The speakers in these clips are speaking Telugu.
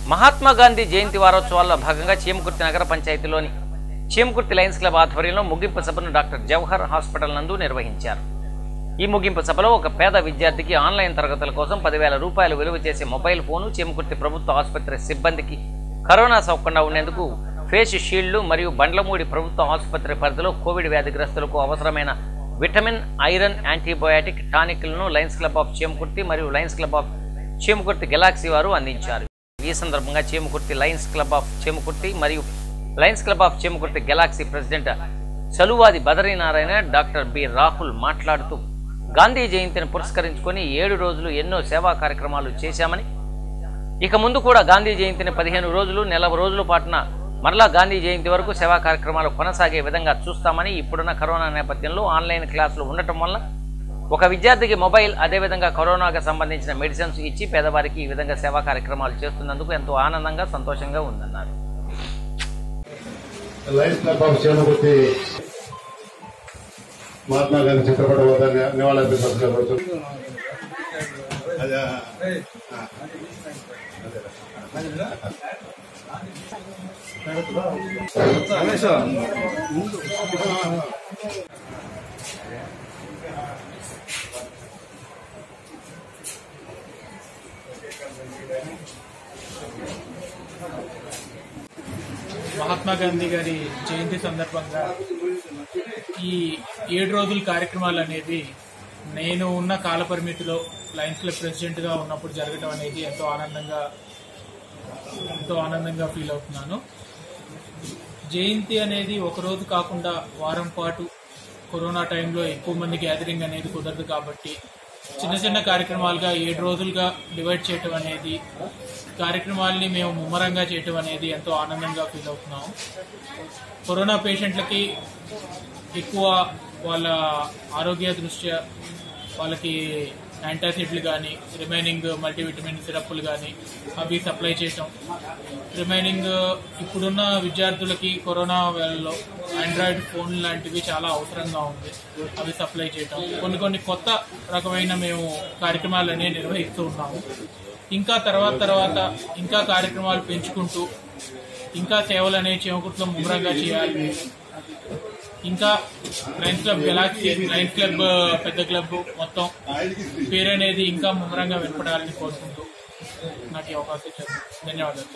మహాత్మా గాంధీ జయంతి వారోత్సవాల్లో భాగంగా చీమకుర్తి నగర పంచాయతీలోని చీమకుర్తి లయన్స్ క్లబ్ ఆధ్వర్యంలో ముగింపు సభను డాక్టర్ జవహర్ హాస్పిటల్ నందు నిర్వహించారు ఈ ముగింపు సభలో ఒక పేద విద్యార్థికి ఆన్లైన్ తరగతుల కోసం పదివేల రూపాయలు విలువ చేసే మొబైల్ ఫోను చీమకుర్తి ప్రభుత్వ ఆసుపత్రి సిబ్బందికి కరోనా సోకకుండా ఉండేందుకు ఫేస్ షీల్డ్లు మరియు బండ్లమూడి ప్రభుత్వ ఆసుపత్రి పరిధిలో కోవిడ్ వ్యాధిగ్రస్తులకు అవసరమైన విటమిన్ ఐరన్ యాంటీబయాటిక్ టానిక్లను లయన్స్ క్లబ్ ఆఫ్ చీమకుర్తి మరియు Lions Club of Chimakurthi Galaxy వారు అందించారు ఈ సందర్భంగా Chimakurthi Lions Club of Chimakurthi మరియు Lions Club of Chimakurthi Galaxy president Chaluvadi Badarinarayana doctor B Rahul మాట్లాడుతూ గాంధీ జయంతిని పురస్కరించుకొని ఏడు రోజులు ఎన్నో సేవా కార్యక్రమాలు చేశామని ఇక ముందు కూడా గాంధీ జయంతిని పదిహేను రోజులు నెల రోజుల పాటున మరలా గాంధీ జయంతి వరకు సేవా కార్యక్రమాలు కొనసాగే విధంగా చూస్తామని ఇప్పుడున్న కరోనా నేపథ్యంలో ఆన్లైన్ క్లాసులు ఉండటం వల్ల ఒక విద్యార్థికి మొబైల్ అదేవిధంగా కరోనాకు సంబంధించిన మెడిసిన్స్ ఇచ్చి పేదవారికి ఈ విధంగా సేవా కార్యక్రమాలు చేస్తున్నందుకు ఎంతో ఆనందంగా సంతోషంగా ఉందన్నారు Lions Club of Chemakurthi Mahatma Gandhi చిత్రపటం వద్ద ని- నివాళులర్పించాల్సిన కోరుతున్నాను. అదే, ఆ. మహాత్మా గాంధీ గారి జయంతి సందర్భంగా ఈ ఏడు రోజుల కార్యక్రమాలు అనేది నేను ఉన్న కాల పరిమితిలో లయన్స్ క్లబ్ ప్రెసిడెంట్ గా ఉన్నప్పుడు జరగడం అనేది ఎంతో ఆనందంగా ఎంతో ఆనందంగా ఫీల్ అవుతున్నాను జయంతి అనేది ఒక రోజు కాకుండా వారం పాటు కరోనా టైంలో ఎక్కువ మంది గ్యాదరింగ్ అనేది కుదరదు కాబట్టి చిన్న చిన్న కార్యక్రమాలుగా ఏడు రోజులుగా డివైడ్ చేయటం అనేది కార్యక్రమాల్ని మేము ముమ్మరంగా చేయటం అనేది ఎంతో ఆనందంగా ఫీల్ అవుతున్నాం కరోనా పేషెంట్లకి ఎక్కువ వాళ్ళ ఆరోగ్య దృష్ట్యా వాళ్ళకి యాంటాసిడ్లు కానీ రిమైనింగ్ మల్టీవిటమిన్ సిరప్లు కానీ అవి సప్లై చేయటం రిమైనింగ్ ఇప్పుడున్న విద్యార్థులకి కరోనా వేళలో ఆండ్రాయిడ్ ఫోన్ లాంటివి చాలా అవసరంగా ఉంది అవి సప్లై చేయటం కొన్ని కొన్ని కొత్త రకమైన మేము కార్యక్రమాలనే నిర్వహిస్తూ ఉన్నాము ఇంకా తర్వాత తర్వాత ఇంకా కార్యక్రమాలు పెంచుకుంటూ ఇంకా సేవలు అనేవి చేమకుట్లో ముమ్మరంగా చేయాలి ఇంకా Lions Club Galaxy Lions Club పెద్ద క్లబ్ మొత్తం పేరు అనేది ఇంకా ముమ్మరంగా వినపడాలని కోరుకుంటూ నాకు ఈ అవకాశం ఇచ్చారు ధన్యవాదాలు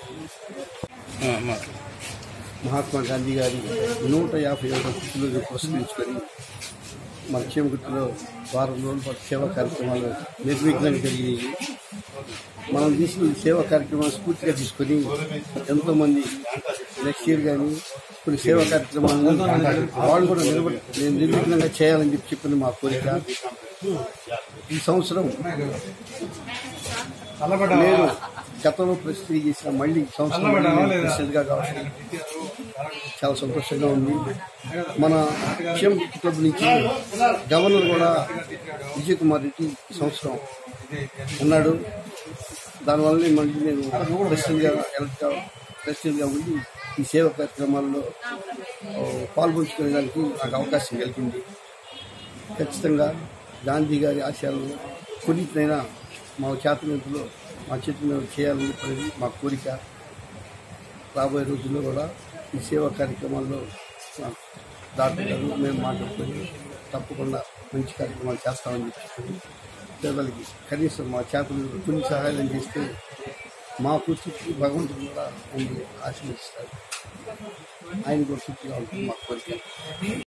మహాత్మా గాంధీ గారి నూట యాభై ఒకటో పుట్టినరోజు పురస్కరించుకొని మన చీమగుర్తిలో వారం రోజుల పాటు సేవా కార్యక్రమాలు నిర్విఘ్నంగా జరిగినాయి మనం తీసుకున్న ఈ సేవా కార్యక్రమాలు స్ఫూర్తిగా తీసుకొని ఎంతోమంది నెక్స్ట్ ఇయర్ కానీ కొన్ని సేవా కార్యక్రమాలను వాళ్ళు కూడా నిలబడి నేను నిర్విఘ్నంగా చేయాలని చెప్పి చెప్పిన మా కోరిక ఈ సంవత్సరం నేను గతంలో పరిస్థితి చేసిన మళ్ళీ ఈ సంవత్సరం మళ్ళీ నేను ప్రెసిడెంట్గా కావాలి చాలా సంతోషంగా ఉంది మన క్షేమ క్లబ్ నుంచి గవర్నర్ కూడా విజయ్ కుమార్ రెడ్డి ఈ సంవత్సరం ఉన్నాడు దానివల్ల మళ్ళీ నేను ప్రెసిడెంట్గా ఎలక్ట్ ప్రెసిడెంట్గా ఉండి ఈ సేవా కార్యక్రమాల్లో ఆ, పాల్పంచుకునేదానికి నాకు అవకాశం కలిగింది ఖచ్చితంగా గాంధీ గారి ఆశయాలను కొన్నిటినైనా మా చేతనంతలో మా చేతిలో చేయాలని చెప్పేది మా కోరిక రాబోయే రోజుల్లో కూడా ఈ సేవా కార్యక్రమాల్లో మా డాక్టర్ గారు మేము మాట్లాడుకొని తప్పకుండా మంచి కార్యక్రమాలు చేస్తామని చెప్పి పేదలకి కనీసం మా చేతులు కొన్ని సహాయం చేస్తే మా పూర్తికి భగవంతుడు కూడా ఆయన ఆశీర్వదిస్తాడు ఆయన కూడా తృప్తిగా ఉంటుంది మా కోరిక